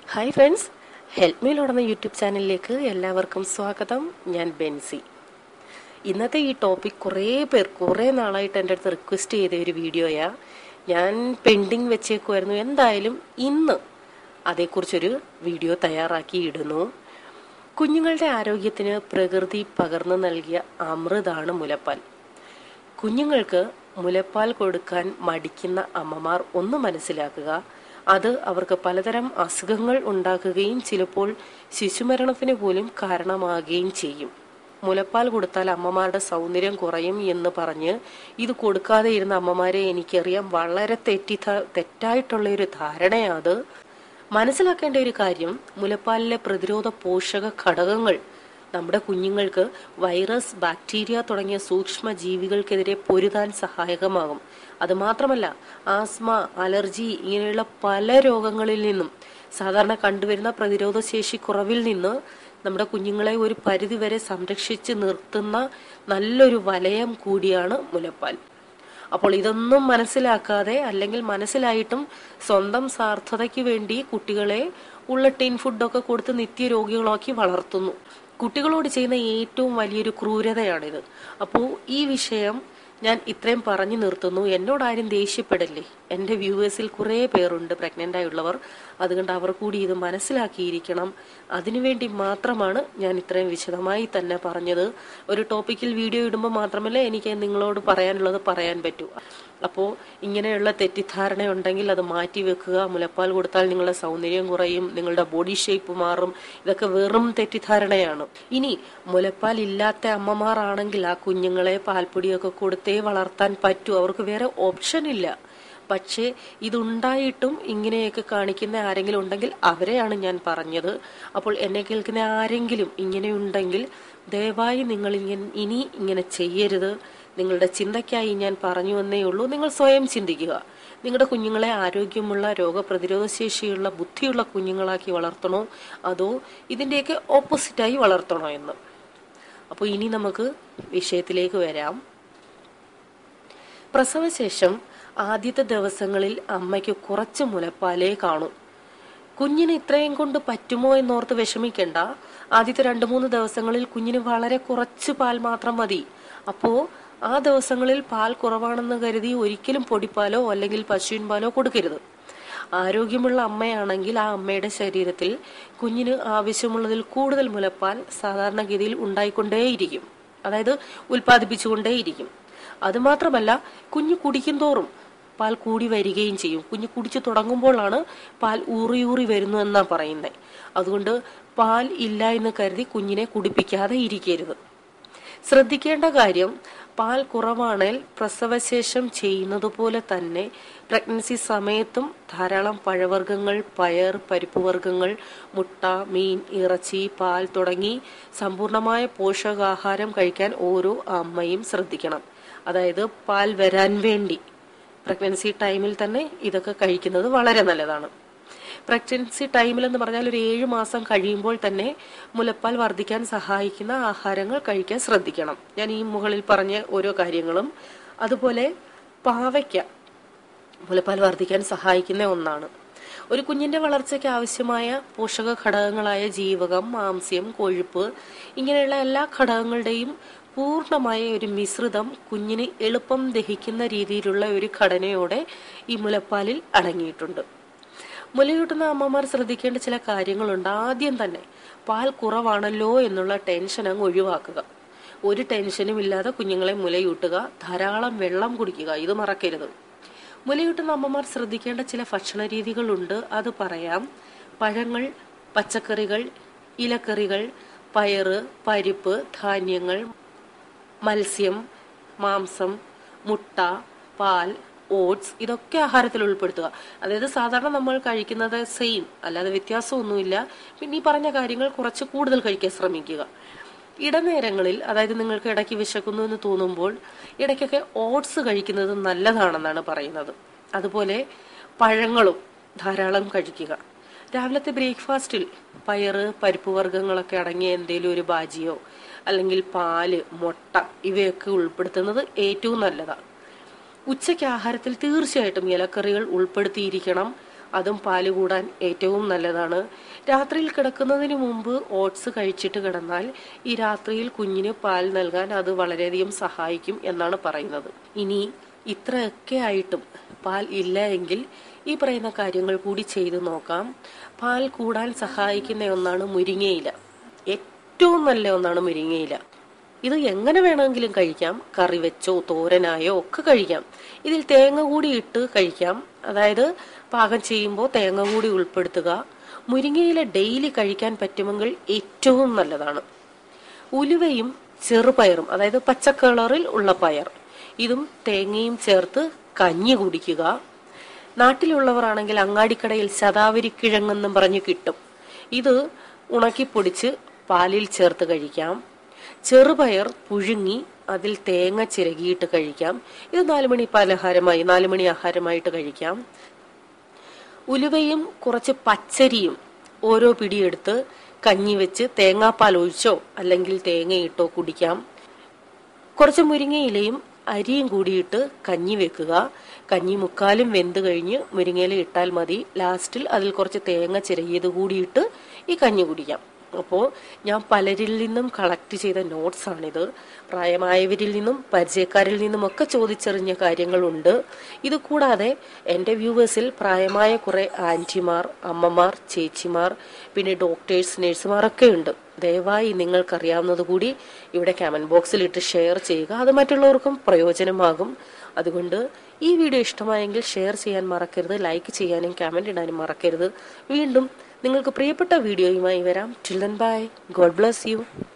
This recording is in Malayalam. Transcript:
ഹായ് ഫ്രണ്ട്സ് ഹെൽപ്പ് മീ ലോടുന്ന യൂട്യൂബ് ചാനലിലേക്ക് എല്ലാവർക്കും സ്വാഗതം ഞാൻ ബെൻസി ഇന്നത്തെ ഈ ടോപ്പിക് കുറേ പേർ കുറേ നാളായിട്ട് എൻ്റെ അടുത്ത് റിക്വസ്റ്റ് ചെയ്ത ഒരു വീഡിയോയാ ഞാൻ പെൻഡിങ് വെച്ചേക്കുമായിരുന്നു എന്തായാലും ഇന്ന് അതേക്കുറിച്ചൊരു വീഡിയോ തയ്യാറാക്കി ഇടുന്നു കുഞ്ഞുങ്ങളുടെ ആരോഗ്യത്തിന് പ്രകൃതി പകർന്നു നൽകിയ അമൃതാണ് മുലപ്പാൽ കുഞ്ഞുങ്ങൾക്ക് മുലപ്പാൽ കൊടുക്കാൻ മടിക്കുന്ന അമ്മമാർ ഒന്ന് മനസ്സിലാക്കുക അത് അവർക്ക് പലതരം അസുഖങ്ങൾ ഉണ്ടാക്കുകയും ചിലപ്പോൾ ശിശുമരണത്തിന് പോലും കാരണമാകുകയും ചെയ്യും മുലപ്പാൽ കൊടുത്താൽ അമ്മമാരുടെ സൗന്ദര്യം കുറയും എന്ന് പറഞ്ഞ് ഇത് കൊടുക്കാതെ ഇരുന്ന അമ്മമാരെ എനിക്കറിയാം വളരെ തെറ്റി തെറ്റായിട്ടുള്ള ഒരു ധാരണയാത് മനസ്സിലാക്കേണ്ട ഒരു കാര്യം മുലപ്പാലിലെ പ്രതിരോധ പോഷക ഘടകങ്ങൾ നമ്മുടെ കുഞ്ഞുങ്ങൾക്ക് വൈറസ് ബാക്ടീരിയ തുടങ്ങിയ സൂക്ഷ്മ ജീവികൾക്കെതിരെ പൊരുതാൻ സഹായകമാകും അതുമാത്രമല്ല ആസ്മ അലർജി ഇങ്ങനെയുള്ള പല രോഗങ്ങളിൽ നിന്നും സാധാരണ കണ്ടുവരുന്ന പ്രതിരോധ ശേഷി കുറവിൽ നിന്ന് നമ്മുടെ കുഞ്ഞുങ്ങളെ ഒരു പരിധിവരെ സംരക്ഷിച്ച് നിർത്തുന്ന നല്ലൊരു വലയം കൂടിയാണ് മുലപ്പാൽ അപ്പോൾ ഇതൊന്നും മനസ്സിലാക്കാതെ അല്ലെങ്കിൽ മനസ്സിലായിട്ടും സ്വന്തം സാർത്ഥതയ്ക്ക് വേണ്ടി കുട്ടികളെ ഉള്ള ടിൻ ഫുഡൊക്കെ കൊടുത്ത് നിത്യരോഗികളാക്കി വളർത്തുന്നു കുട്ടികളോട് ചെയ്യുന്ന ഏറ്റവും വലിയൊരു ക്രൂരതയാണിത് അപ്പോൾ ഈ വിഷയം ഞാൻ ഇത്രയും പറഞ്ഞു നിർത്തുന്നു എന്നോട് ആരും ദേഷ്യപ്പെടല്ലേ എൻ്റെ വ്യൂവേഴ്സിൽ കുറേ പേരുണ്ട് പ്രഗ്നൻ്റ് ആയുള്ളവർ അതുകൊണ്ട് അവർ കൂടി ഇത് മനസ്സിലാക്കിയിരിക്കണം അതിനുവേണ്ടി മാത്രമാണ് ഞാൻ ഇത്രയും വിശദമായി തന്നെ പറഞ്ഞത് ഒരു ടോപ്പിക്കിൽ വീഡിയോ ഇടുമ്പോൾ മാത്രമല്ല എനിക്ക് നിങ്ങളോട് പറയാനുള്ളത് പറയാൻ പറ്റൂ അപ്പോൾ ഇങ്ങനെയുള്ള തെറ്റിദ്ധാരണ ഉണ്ടെങ്കിൽ അത് മാറ്റി വെക്കുക മുലപ്പാൽ കൊടുത്താൽ നിങ്ങളുടെ സൗന്ദര്യം കുറയും നിങ്ങളുടെ ബോഡി ഷേപ്പ് മാറും ഇതൊക്കെ വെറും തെറ്റിദ്ധാരണയാണ് ഇനി മുലപ്പാൽ ഇല്ലാത്ത അമ്മമാരാണെങ്കിൽ ആ കുഞ്ഞുങ്ങളെ പാൽപ്പൊടിയൊക്കെ കൊടുത്തേ വളർത്താൻ പറ്റൂ അവർക്ക് വേറെ ഓപ്ഷൻ ഇല്ല പക്ഷേ ഇതുണ്ടായിട്ടും ഇങ്ങനെയൊക്കെ കാണിക്കുന്ന ആരെങ്കിലും ഉണ്ടെങ്കിൽ അവരെയാണ് ഞാൻ പറഞ്ഞത് അപ്പോൾ എന്നെ കേൾക്കുന്ന ആരെങ്കിലും ഇങ്ങനെയുണ്ടെങ്കിൽ ദയവായി നിങ്ങൾ ഇങ്ങനെ ഇനി ഇങ്ങനെ ചെയ്യരുത് നിങ്ങളുടെ ചിന്തയ്ക്കായി ഞാൻ പറഞ്ഞു എന്നേ ഉള്ളൂ നിങ്ങൾ സ്വയം ചിന്തിക്കുക നിങ്ങളുടെ കുഞ്ഞുങ്ങളെ ആരോഗ്യമുള്ള രോഗപ്രതിരോധ ശേഷിയുള്ള ബുദ്ധിയുള്ള കുഞ്ഞുങ്ങളാക്കി വളർത്തണോ അതോ ഇതിൻ്റെയൊക്കെ ഓപ്പോസിറ്റായി വളർത്തണോ എന്ന് അപ്പോൾ ഇനി നമുക്ക് വിഷയത്തിലേക്ക് വരാം പ്രസവശേഷം ആദ്യത്തെ ദിവസങ്ങളിൽ അമ്മയ്ക്ക് കുറച്ച് മുലപ്പാലേ കാണൂ കുഞ്ഞിന് ഇത്രയും കൊണ്ട് പറ്റുമോ എന്നോർത്ത് വിഷമിക്കണ്ട ആദ്യത്തെ രണ്ടു മൂന്ന് ദിവസങ്ങളിൽ കുഞ്ഞിന് വളരെ കുറച്ച് പാൽ മാത്രം മതി അപ്പോ ആ ദിവസങ്ങളിൽ പാൽ കുറവാണെന്ന് കരുതി ഒരിക്കലും പൊടിപ്പാലോ അല്ലെങ്കിൽ പശുവിൻ പാലോ കൊടുക്കരുത് ആരോഗ്യമുള്ള അമ്മയാണെങ്കിൽ ആ അമ്മയുടെ ശരീരത്തിൽ കുഞ്ഞിന് ആവശ്യമുള്ളതിൽ കൂടുതൽ മുലപ്പാൽ സാധാരണഗതിയിൽ ഉണ്ടായിക്കൊണ്ടേയിരിക്കും അതായത് ഉൽപ്പാദിപ്പിച്ചുകൊണ്ടേയിരിക്കും അതുമാത്രമല്ല കുഞ്ഞ് കുടിക്കും തോറും പാൽ കൂടി വരികയും ചെയ്യും കുഞ്ഞ് കുടിച്ചു തുടങ്ങുമ്പോഴാണ് പാൽ ഊറി ഊറി വരുന്നു എന്നാ പറയുന്നത് അതുകൊണ്ട് പാൽ ഇല്ല എന്ന് കരുതി കുഞ്ഞിനെ കുടിപ്പിക്കാതെ ഇരിക്കരുത് ശ്രദ്ധിക്കേണ്ട കാര്യം പാൽ കുറവാണെങ്കിൽ പ്രസവശേഷം ചെയ്യുന്നത് പോലെ തന്നെ പ്രഗ്നൻസി സമയത്തും ധാരാളം പഴവർഗ്ഗങ്ങൾ പയർ പരിപ്പുവർഗ്ഗങ്ങൾ മുട്ട മീൻ ഇറച്ചി പാൽ തുടങ്ങി സമ്പൂർണമായ പോഷകാഹാരം കഴിക്കാൻ ഓരോ അമ്മയും ശ്രദ്ധിക്കണം അതായത് പാൽ വരാൻ വേണ്ടി പ്രഗ്നൻസി ടൈമിൽ തന്നെ ഇതൊക്കെ കഴിക്കുന്നത് വളരെ നല്ലതാണ് പ്രഗ്നൻസി ടൈമിൽ എന്ന് പറഞ്ഞാൽ ഒരു ഏഴ് മാസം കഴിയുമ്പോൾ തന്നെ മുലപ്പാൽ വർദ്ധിക്കാൻ സഹായിക്കുന്ന ആഹാരങ്ങൾ കഴിക്കാൻ ശ്രദ്ധിക്കണം ഞാൻ ഈ മുകളിൽ പറഞ്ഞ ഓരോ കാര്യങ്ങളും അതുപോലെ പാവയ്ക്ക മുലപ്പാൽ വർദ്ധിക്കാൻ സഹായിക്കുന്ന ഒന്നാണ് ഒരു കുഞ്ഞിന്റെ വളർച്ചയ്ക്ക് ആവശ്യമായ പോഷക ഘടകങ്ങളായ ജീവകം മാംസ്യം കൊഴുപ്പ് ഇങ്ങനെയുള്ള എല്ലാ ഘടകങ്ങളുടെയും പൂർണ്ണമായ ഒരു മിശ്രിതം കുഞ്ഞിന് എളുപ്പം ദഹിക്കുന്ന രീതിയിലുള്ള ഒരു ഘടനയോടെ ഈ മുലപ്പാലിൽ അടങ്ങിയിട്ടുണ്ട് മുലയൂട്ടുന്ന അമ്മമാർ ശ്രദ്ധിക്കേണ്ട ചില കാര്യങ്ങളുണ്ട് ആദ്യം തന്നെ പാൽ കുറവാണല്ലോ എന്നുള്ള ടെൻഷൻ അങ്ങ് ഒഴിവാക്കുക ഒരു ടെൻഷനും ഇല്ലാതെ കുഞ്ഞുങ്ങളെ മുലയൂട്ടുക ധാരാളം വെള്ളം കുടിക്കുക ഇത് മറക്കരുത് മുലയൂട്ടുന്ന അമ്മമാർ ശ്രദ്ധിക്കേണ്ട ചില ഭക്ഷണ രീതികളുണ്ട് അത് പറയാം പഴങ്ങൾ പച്ചക്കറികൾ ഇലക്കറികൾ പയറ് പരിപ്പ് ധാന്യങ്ങൾ മത്സ്യം മാംസം മുട്ട പാൽ ഓട്സ് ഇതൊക്കെ ആഹാരത്തിൽ ഉൾപ്പെടുത്തുക അതായത് സാധാരണ നമ്മൾ കഴിക്കുന്നത് സെയിം അല്ലാതെ വ്യത്യാസമൊന്നുമില്ല പിന്നെ ഈ പറഞ്ഞ കാര്യങ്ങൾ കുറച്ച് കൂടുതൽ കഴിക്കാൻ ശ്രമിക്കുക ഇടനേരങ്ങളിൽ അതായത് നിങ്ങൾക്ക് ഇടയ്ക്ക് വിശക്കുന്നു എന്ന് തോന്നുമ്പോൾ ഇടയ്ക്കൊക്കെ ഓട്സ് കഴിക്കുന്നത് നല്ലതാണെന്നാണ് പറയുന്നത് അതുപോലെ പഴങ്ങളും ധാരാളം കഴിക്കുക രാവിലത്തെ ബ്രേക്ക്ഫാസ്റ്റിൽ പയറ് പരിപ്പ് വർഗ്ഗങ്ങളൊക്കെ അടങ്ങിയ എന്തെങ്കിലും ഒരു ബാജിയോ അല്ലെങ്കിൽ പാല് മുട്ട ഇവയൊക്കെ ഉൾപ്പെടുത്തുന്നത് ഏറ്റവും നല്ലതാണ് ഉച്ചയ്ക്ക് ആഹാരത്തിൽ തീർച്ചയായിട്ടും ഇലക്കറികൾ ഉൾപ്പെടുത്തിയിരിക്കണം അതും പാല് കൂടാൻ ഏറ്റവും നല്ലതാണ് രാത്രിയിൽ കിടക്കുന്നതിന് മുമ്പ് ഓട്സ് കഴിച്ചിട്ട് കിടന്നാൽ ഈ രാത്രിയിൽ കുഞ്ഞിന് പാൽ നൽകാൻ അത് വളരെയധികം സഹായിക്കും എന്നാണ് പറയുന്നത് ഇനി ഇത്രയൊക്കെ ആയിട്ടും പാൽ ഇല്ല എങ്കിൽ ഈ പറയുന്ന കാര്യങ്ങൾ കൂടി ചെയ്തു നോക്കാം പാൽ കൂടാൻ സഹായിക്കുന്ന ഒന്നാണ് മുരിങ്ങയില ഏറ്റവും നല്ല ഒന്നാണ് മുരിങ്ങയില ഇത് എങ്ങനെ വേണമെങ്കിലും കഴിക്കാം കറി വെച്ചോ തോരനായോ ഒക്കെ കഴിക്കാം ഇതിൽ തേങ്ങ കൂടി ഇട്ട് കഴിക്കാം അതായത് പാകം ചെയ്യുമ്പോൾ തേങ്ങ കൂടി ഉൾപ്പെടുത്തുക മുരിങ്ങയില ഡെയിലി കഴിക്കാൻ പറ്റുമെങ്കിൽ ഏറ്റവും നല്ലതാണ് ഉലുവയും ചെറുപയറും അതായത് പച്ച കളറിൽ ഉള്ള പയർ ഇതും തേങ്ങയും ചേർത്ത് കഞ്ഞി കുടിക്കുക നാട്ടിലുള്ളവരാണെങ്കിൽ അങ്ങാടിക്കടയിൽ ശതാവരി കിഴങ്ങെന്നും പറഞ്ഞ് കിട്ടും ഇത് ഉണക്കിപ്പൊടിച്ച് പാലിൽ ചേർത്ത് കഴിക്കാം ചെറുപയർ പുഴുങ്ങി അതിൽ തേങ്ങ ചിരകിയിട്ട് കഴിക്കാം ഇത് നാലുമണി പലഹാരമായി നാലുമണി ആഹാരമായിട്ട് കഴിക്കാം ഉലുവയും കുറച്ച് പച്ചരിയും ഓരോ പിടിയെടുത്ത് കഞ്ഞി വെച്ച് തേങ്ങാപ്പാൽ ഒഴിച്ചോ അല്ലെങ്കിൽ തേങ്ങയിട്ടോ കുടിക്കാം കുറച്ച് മുരിങ്ങയിലയും അരിയും കൂടിയിട്ട് കഞ്ഞി വെക്കുക കഞ്ഞി മുക്കാലും വെന്ത് കഴിഞ്ഞ് മുരിങ്ങയില ഇട്ടാൽ മതി ലാസ്റ്റിൽ അതിൽ കുറച്ച് തേങ്ങ ചിരകിയത് കൂടിയിട്ട് ഈ കഞ്ഞി കുടിക്കാം അപ്പോൾ ഞാൻ പലരിൽ നിന്നും കളക്ട് ചെയ്ത നോട്ട്സ് ആണിത് പ്രായമായവരിൽ നിന്നും പരിചയക്കാരിൽ നിന്നും ഒക്കെ ചോദിച്ചറിഞ്ഞ കാര്യങ്ങളുണ്ട് ഇത് കൂടാതെ എൻ്റെ വ്യൂവേഴ്സിൽ പ്രായമായ കുറെ ആൻറ്റിമാർ അമ്മമാർ ചേച്ചിമാർ പിന്നെ ഡോക്ടേഴ്സ് നഴ്സുമാരൊക്കെ ഉണ്ട് ദയവായി നിങ്ങൾക്കറിയാവുന്നത് കൂടി ഇവിടെ കമന്റ് ബോക്സിൽ ഇട്ട് ഷെയർ ചെയ്യുക അത് മറ്റുള്ളവർക്കും പ്രയോജനമാകും അതുകൊണ്ട് ഈ വീഡിയോ ഇഷ്ടമായെങ്കിൽ ഷെയർ ചെയ്യാൻ മറക്കരുത് ലൈക്ക് ചെയ്യാനും കമന്റ് ഇടാനും മറക്കരുത് വീണ്ടും നിങ്ങൾക്ക് പ്രിയപ്പെട്ട വീഡിയോയുമായി വരാം children bye God bless U